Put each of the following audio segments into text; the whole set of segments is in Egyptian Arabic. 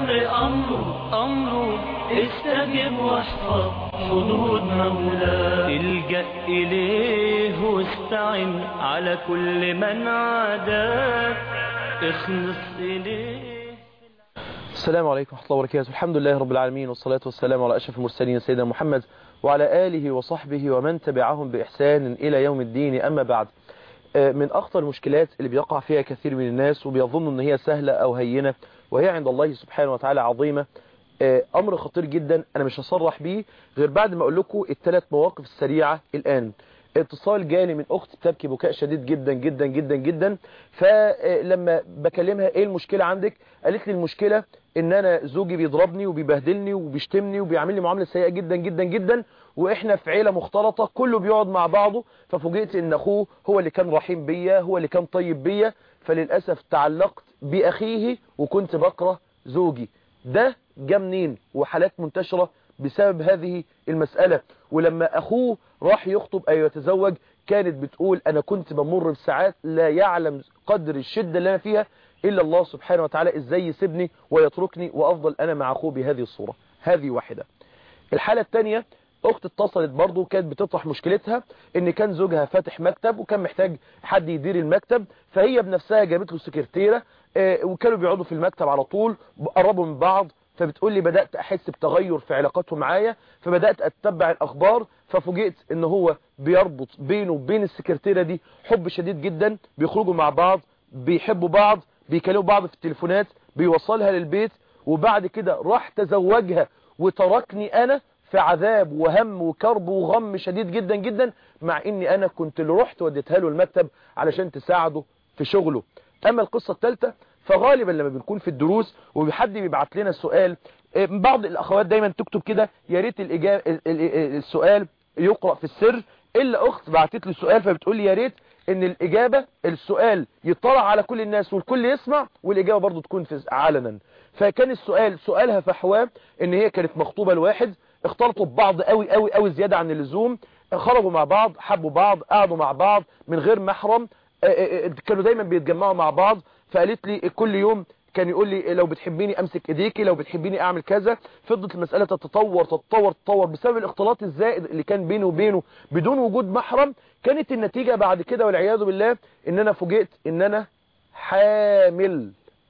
الأمر أمره أمره استجب واحفظ حدود مولاك الجأ إليه واستعن على كل من عاداك اخلص إليه السلام عليكم ورحمة الله وبركاته الحمد لله رب العالمين والصلاة والسلام على أشرف المرسلين سيدنا محمد وعلى آله وصحبه ومن تبعهم بإحسان إلى يوم الدين أما بعد من أخطر المشكلات اللي بيقع فيها كثير من الناس وبيظنوا أن هي سهلة أو هينة وهي عند الله سبحانه وتعالى عظيمة أمر خطير جدا أنا مش هصرح بيه غير بعد ما أقول لكم الثلاث مواقف السريعة الآن اتصال جالي من أخت بتبكي بكاء شديد جدا جدا جدا جدا فلما بكلمها ايه المشكلة عندك قالت لي المشكلة ان انا زوجي بيضربني وبيبهدلني وبيشتمني وبيعمل لي معاملة سيئة جدا جدا جدا واحنا في عيلة مختلطة كله بيقعد مع بعضه ففوجئت ان اخوه هو اللي كان رحيم بيا هو اللي كان طيب بيا فللأسف تعلقت باخيه وكنت بكره زوجي ده جه منين وحالات منتشرة بسبب هذه المسألة ولما أخوه راح يخطب أو يتزوج كانت بتقول أنا كنت بمر بساعات لا يعلم قدر الشدة اللي أنا فيها إلا الله سبحانه وتعالى إزاي يسيبني ويتركني وأفضل أنا مع أخوه بهذه الصورة هذه واحدة الحالة الثانية أخت اتصلت برضو كانت بتطرح مشكلتها إن كان زوجها فاتح مكتب وكان محتاج حد يدير المكتب فهي بنفسها جابت له سكرتيرة وكانوا بيقعدوا في المكتب على طول قربوا من بعض فبتقول لي بدأت أحس بتغير في علاقته معايا فبدأت أتبع الأخبار ففوجئت ان هو بيربط بينه وبين السكرتيرة دي حب شديد جدا بيخرجوا مع بعض بيحبوا بعض بيكلموا بعض في التليفونات بيوصلها للبيت وبعد كده راح تزوجها وتركني أنا في عذاب وهم وكرب وغم شديد جدا جدا مع اني انا كنت اللي رحت وديتها له المكتب علشان تساعده في شغله اما القصة الثالثة فغالبا لما بنكون في الدروس وحد بيبعت لنا سؤال بعض الاخوات دايما تكتب كده يا ريت السؤال يقرأ في السر الا اخت بعتت لي سؤال فبتقول لي يا ريت ان الاجابة السؤال يطلع على كل الناس والكل يسمع والاجابة برضو تكون في علنا فكان السؤال سؤالها فحواه ان هي كانت مخطوبة لواحد اختلطوا ببعض قوي قوي قوي زيادة عن اللزوم خرجوا مع بعض حبوا بعض قعدوا مع بعض من غير محرم كانوا دايما بيتجمعوا مع بعض فقالت لي كل يوم كان يقول لي لو بتحبيني امسك ايديكي لو بتحبيني اعمل كذا فضلت المسألة تتطور تتطور تتطور بسبب الاختلاط الزائد اللي كان بينه وبينه بدون وجود محرم كانت النتيجة بعد كده والعياذ بالله ان انا فوجئت ان انا حامل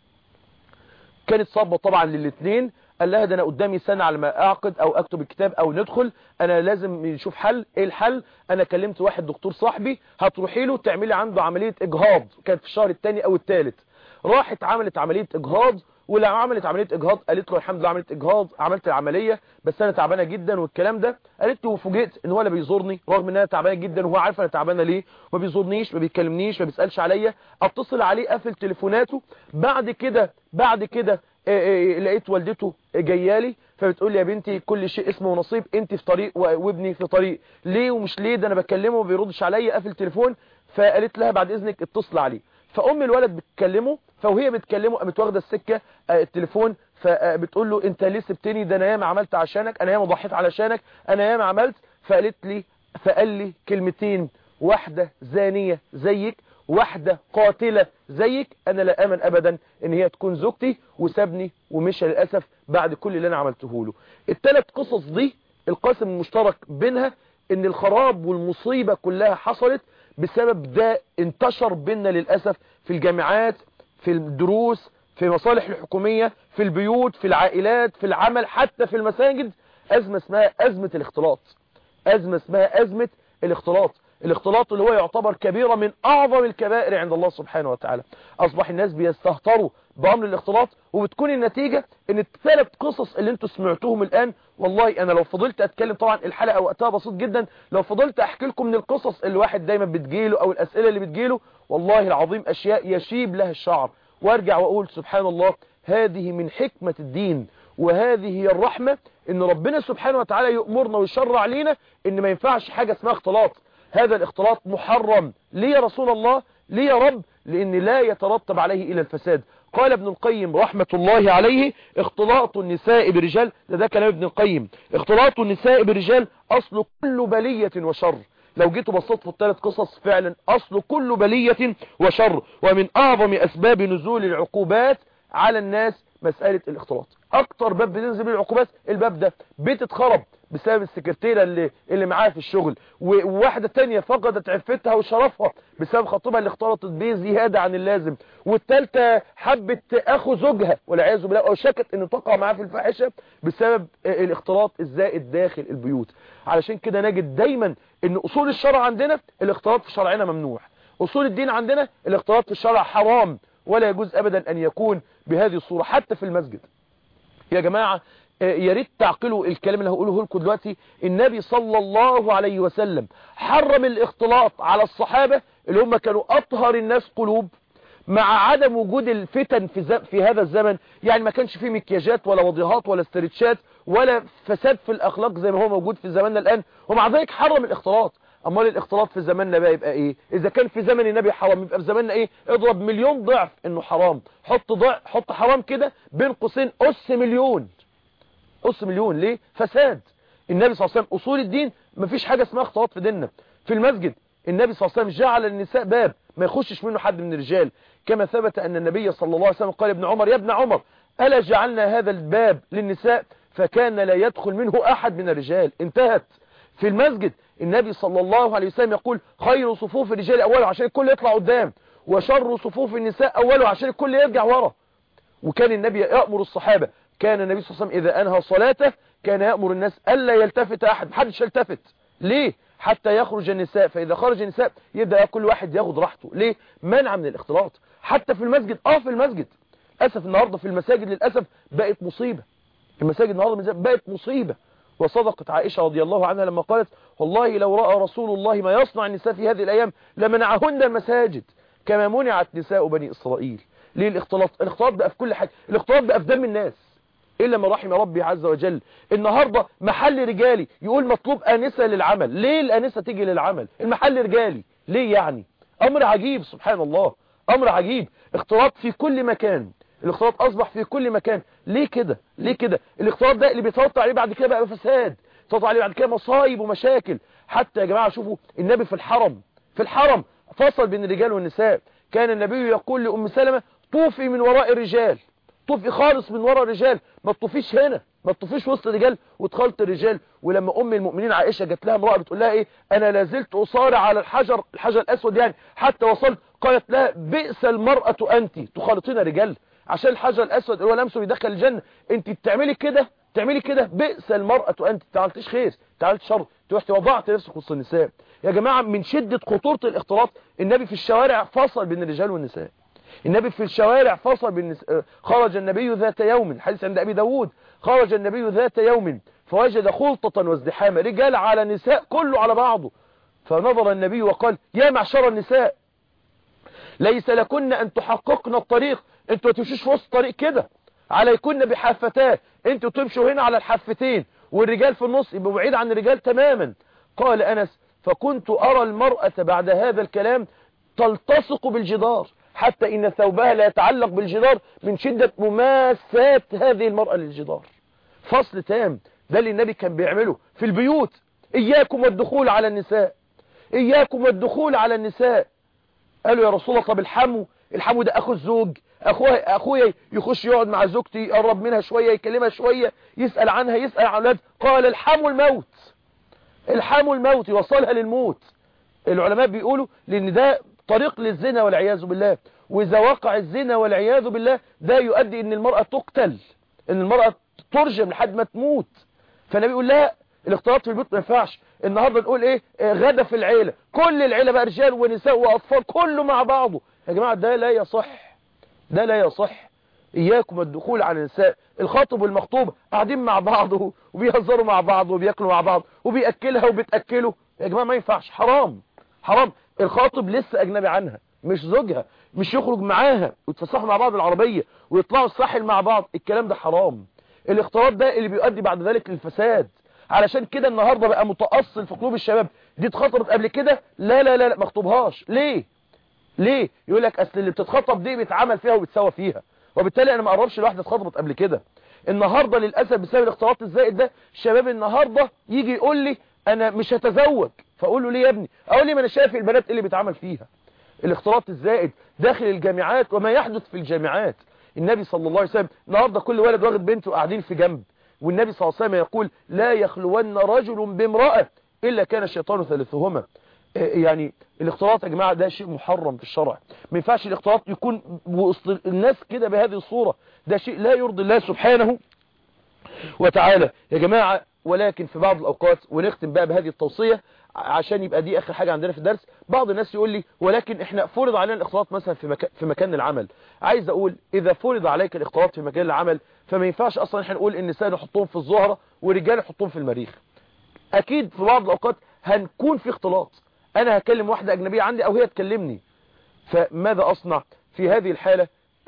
كانت صابة طبعا للاثنين قال لها ده انا قدامي سنة على ما اعقد او اكتب الكتاب او ندخل انا لازم نشوف حل ايه الحل انا كلمت واحد دكتور صاحبي هتروحي له تعملي عنده عملية اجهاض كانت في الشهر الثاني او الثالث راحت عملت عملية اجهاض ولما عملت عملية اجهاض قالت له الحمد لله عملت اجهاض عملت العملية بس انا تعبانة جدا والكلام ده قالت له وفوجئت ان هو لا بيزورني رغم ان انا تعبانة جدا وهو عارف انا تعبانة ليه ما بيزورنيش ما بيكلمنيش ما بيسألش عليا اتصل عليه قافل تليفوناته بعد كده بعد كده لقيت والدته جايالي فبتقول لي يا بنتي كل شيء اسمه نصيب انت في طريق وابني في طريق ليه ومش ليه ده انا بكلمه وما بيردش عليا قافل تليفون فقالت لها بعد اذنك اتصل عليه فام الولد بتكلمه فوهي بتكلمه قامت واخده السكه التليفون فبتقول له انت ليه سبتني ده انا ياما عملت عشانك انا ياما ضحيت علشانك انا ياما عملت فقالت لي فقال لي كلمتين واحده زانيه زيك واحدة قاتلة زيك انا لا امن ابدا ان هي تكون زوجتي وسابني ومشى للأسف بعد كل اللي انا عملته له الثلاث قصص دي القاسم المشترك بينها ان الخراب والمصيبة كلها حصلت بسبب ده انتشر بيننا للأسف في الجامعات في الدروس في مصالح الحكومية في البيوت في العائلات في العمل حتى في المساجد أزمة اسمها أزمة الاختلاط أزمة اسمها أزمة الاختلاط الاختلاط اللي هو يعتبر كبيرة من أعظم الكبائر عند الله سبحانه وتعالى أصبح الناس بيستهتروا بأمر الاختلاط وبتكون النتيجة ان الثلاث قصص اللي انتوا سمعتوهم الآن والله أنا لو فضلت أتكلم طبعا الحلقة وقتها بسيط جدا لو فضلت أحكي لكم من القصص اللي واحد دايما بتجيله أو الأسئلة اللي بتجيله والله العظيم أشياء يشيب لها الشعر وارجع وأقول سبحان الله هذه من حكمة الدين وهذه هي الرحمة ان ربنا سبحانه وتعالى يأمرنا ويشرع لينا ان ما ينفعش حاجة اسمها اختلاط هذا الاختلاط محرم ليه يا رسول الله ليه يا رب لان لا يترتب عليه الى الفساد قال ابن القيم رحمة الله عليه اختلاط النساء برجال ده, ده كلام ابن القيم اختلاط النساء برجال اصل كل بلية وشر لو جيتوا بصيت في الثلاث قصص فعلا اصل كل بلية وشر ومن اعظم اسباب نزول العقوبات على الناس مسألة الاختلاط اكتر باب بتنزل بيه العقوبات الباب ده بيت اتخرب بسبب السكرتيرة اللي اللي معاها في الشغل وواحدة تانية فقدت عفتها وشرفها بسبب خطيبها اللي اختلطت بيه زيادة عن اللازم والتالتة حبت اخو زوجها والعياذ بالله او شكت ان تقع معاه في الفاحشة بسبب الاختلاط الزائد داخل البيوت علشان كده نجد دايما ان اصول الشرع عندنا الاختلاط في شرعنا ممنوع اصول الدين عندنا الاختلاط في الشرع حرام ولا يجوز ابدا ان يكون بهذه الصورة حتى في المسجد يا جماعة يا ريت تعقلوا الكلام اللي هقوله لكم دلوقتي النبي صلى الله عليه وسلم حرم الاختلاط على الصحابة اللي هم كانوا اطهر الناس قلوب مع عدم وجود الفتن في, في هذا الزمن يعني ما كانش فيه مكياجات ولا وضيهات ولا استرتشات ولا فساد في الاخلاق زي ما هو موجود في زماننا الان ومع ذلك حرم الاختلاط امال الاختلاط في زماننا بقى يبقى ايه اذا كان في زمن النبي حرام يبقى في زماننا ايه اضرب مليون ضعف انه حرام حط ضعف حط حرام كده بين قوسين اس مليون اس مليون ليه فساد النبي صلى الله عليه وسلم اصول الدين مفيش حاجه اسمها اختلاط في ديننا في المسجد النبي صلى الله عليه وسلم جعل النساء باب ما يخشش منه حد من الرجال كما ثبت ان النبي صلى الله عليه وسلم قال ابن عمر يا ابن عمر الا جعلنا هذا الباب للنساء فكان لا يدخل منه احد من الرجال انتهت في المسجد النبي صلى الله عليه وسلم يقول خير صفوف الرجال اوله عشان الكل يطلع قدام وشر صفوف النساء اوله عشان الكل يرجع ورا وكان النبي يأمر الصحابة كان النبي صلى الله عليه وسلم إذا أنهى صلاته كان يأمر الناس ألا يلتفت أحد محدش يلتفت ليه حتى يخرج النساء فإذا خرج النساء يبدأ كل واحد ياخد راحته ليه منع من الاختلاط حتى في المسجد اه في المسجد للأسف النهاردة في المساجد للأسف بقت مصيبة المساجد النهاردة بقت مصيبة وصدقت عائشة رضي الله عنها لما قالت والله لو رأى رسول الله ما يصنع النساء في هذه الأيام لمنعهن المساجد كما منعت نساء بني إسرائيل ليه الاختلاط الاختلاط بقى في كل حاجة الاختلاط بقى في دم الناس إلا ما رحم ربي عز وجل النهاردة محل رجالي يقول مطلوب آنسة للعمل ليه الآنسة تيجي للعمل المحل رجالي ليه يعني أمر عجيب سبحان الله أمر عجيب اختلاط في كل مكان الاختلاط أصبح في كل مكان ليه كده ليه كده الاختلاط ده اللي بيتوقع عليه بعد كده بقى فساد يتوقع عليه بعد كده مصايب ومشاكل حتى يا جماعة شوفوا النبي في الحرم في الحرم فصل بين الرجال والنساء كان النبي يقول لأم سلمة طوفي من وراء الرجال طوفي خالص من وراء الرجال ما تطوفيش هنا ما تطوفيش وسط الرجال وتخلط الرجال ولما ام المؤمنين عائشة جات لها امرأة بتقول لها ايه انا لازلت اصارع على الحجر الحجر الاسود يعني حتى وصلت قالت لها بئس المرأة انت تخالطين رجال عشان الحجر الاسود هو لمسه يدخل الجنة انت بتعملي كده تعملي كده بئس المرأة انت تعملتيش خير تعملت شر رحت وضعت نفسك وسط النساء يا جماعة من شدة خطورة الاختلاط النبي في الشوارع فصل بين الرجال والنساء النبي في الشوارع فصل بالنس... خرج النبي ذات يوم الحديث عند أبي داود خرج النبي ذات يوم فوجد خلطة وازدحاما رجال على نساء كله على بعضه فنظر النبي وقال يا معشر النساء ليس لكن أن تحققن الطريق انتوا تمشوش في وسط الطريق كده عليكن بحافتات انتوا تمشوا هنا على الحافتين والرجال في النص يبقوا بعيد عن الرجال تماما قال أنس فكنت أرى المرأة بعد هذا الكلام تلتصق بالجدار حتى إن ثوبها لا يتعلق بالجدار من شدة مماسات هذه المرأة للجدار فصل تام ده اللي النبي كان بيعمله في البيوت إياكم والدخول على النساء إياكم والدخول على النساء قالوا يا رسول الله طب الحمو الحمو ده أخو الزوج أخويا أخويا يخش يقعد مع زوجتي يقرب منها شوية يكلمها شوية يسأل عنها يسأل عن أولاد قال الحمو الموت الحمو الموت يوصلها للموت العلماء بيقولوا لأن ده طريق للزنا والعياذ بالله وإذا وقع الزنا والعياذ بالله ده يؤدي ان المرأة تقتل ان المرأة ترجم لحد ما تموت فالنبي يقول لا الاختلاط في البيوت ما ينفعش النهارده نقول ايه غدا في العيلة كل العيلة بقى رجال ونساء واطفال كله مع بعضه يا جماعة ده لا يصح ده لا يصح اياكم الدخول على النساء الخاطب والمخطوبة قاعدين مع بعض وبيهزروا مع بعض وبياكلوا مع بعض وبيأكلها وبتأكله يا جماعة ما ينفعش حرام حرام الخاطب لسه اجنبي عنها مش زوجها مش يخرج معاها ويتفسحوا مع بعض العربية ويطلعوا الساحل مع بعض الكلام ده حرام الاختلاط ده اللي بيؤدي بعد ذلك للفساد علشان كده النهاردة بقى متأصل في قلوب الشباب دي اتخطبت قبل كده لا لا لا لا ما اخطبهاش ليه ليه يقول لك اصل اللي بتتخطب دي بيتعمل فيها وبتسوى فيها وبالتالي انا ما اقربش لواحده اتخطبت قبل كده النهارده للاسف بسبب الاختلاط الزائد ده الشباب النهارده يجي يقول لي انا مش هتزوج فاقول له ليه يا ابني اقول لي ما انا شايف البنات اللي بيتعمل فيها الاختلاط الزائد داخل الجامعات وما يحدث في الجامعات النبي صلى الله عليه وسلم النهارده كل ولد واخد بنته قاعدين في جنب والنبي صلى الله عليه وسلم يقول لا يخلون رجل بامرأة إلا كان الشيطان ثالثهما يعني الاختلاط يا جماعة ده شيء محرم في الشرع ما ينفعش الاختلاط يكون وسط الناس كده بهذه الصورة ده شيء لا يرضي الله سبحانه وتعالى يا جماعة ولكن في بعض الأوقات ونختم بقى بهذه التوصية عشان يبقى دي آخر حاجة عندنا في الدرس بعض الناس يقول لي ولكن احنا فرض علينا الاختلاط مثلا في, مكان في مكان العمل عايز أقول إذا فرض عليك الاختلاط في مكان العمل فما ينفعش أصلا احنا نقول النساء نحطهم في الظهرة والرجال نحطهم في المريخ أكيد في بعض الأوقات هنكون في اختلاط أنا هكلم واحدة أجنبية عندي أو هي تكلمني فماذا أصنع في هذه الحالة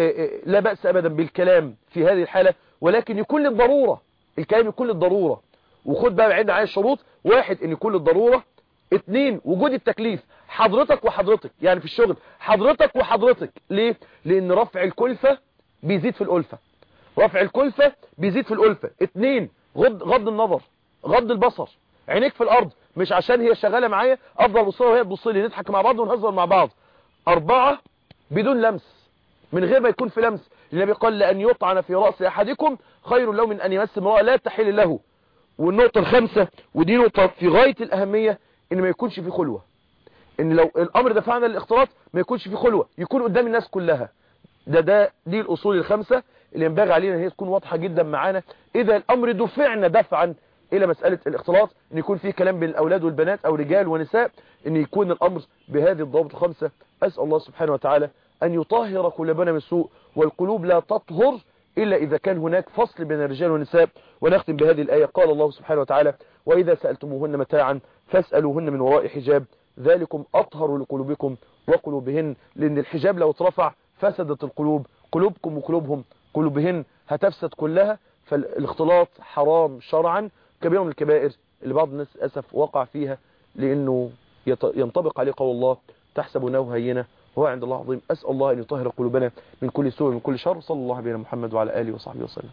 لا بأس أبدا بالكلام في هذه الحالة ولكن يكون للضرورة الكلام يكون للضرورة وخد بقى بعيدنا على الشروط واحد ان يكون للضرورة اتنين وجود التكليف حضرتك وحضرتك يعني في الشغل حضرتك وحضرتك ليه لان رفع الكلفة بيزيد في الألفة رفع الكلفة بيزيد في الألفة اتنين غض, غض النظر غض البصر عينيك في الأرض مش عشان هي شغالة معايا افضل بصلها وهي تبص لي نضحك مع بعض ونهزر مع بعض أربعة بدون لمس من غير ما يكون في لمس النبي قال لأن يطعن في رأس أحدكم خير له من أن يمس امرأة لا تحل له والنقطة الخامسة ودي نقطة في غاية الأهمية إن ما يكونش في خلوة إن لو الأمر دفعنا للاختلاط ما يكونش في خلوة يكون قدام الناس كلها ده ده دي الأصول الخمسة اللي ينبغي علينا هي تكون واضحة جدا معانا إذا الأمر دفعنا دفعا إلى مسألة الاختلاط إن يكون في كلام بين الأولاد والبنات أو رجال ونساء إن يكون الأمر بهذه الضوابط الخمسة أسأل الله سبحانه وتعالى أن يطهر قلوبنا من السوء والقلوب لا تطهر إلا إذا كان هناك فصل بين الرجال والنساء ونختم بهذه الآية قال الله سبحانه وتعالى وإذا سألتموهن متاعا فاسألوهن من وراء حجاب ذلكم أطهر لقلوبكم وقلوبهن لأن الحجاب لو اترفع فسدت القلوب قلوبكم وقلوبهم قلوبهن هتفسد كلها فالاختلاط حرام شرعا كبير من الكبائر اللي بعض الناس أسف وقع فيها لأنه ينطبق عليه قول الله تحسبونه هينة هو عند الله عظيم أسأل الله أن يطهر قلوبنا من كل سوء ومن كل شر صلى الله عليه محمد وعلى آله وصحبه وسلم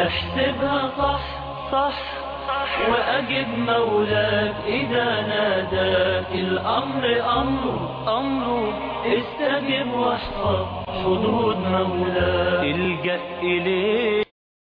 احسبها صح صح وأجب مولاك إذا ناداك الأمر أمر أمر استجب واحفظ حدود مولاك الجأ إليه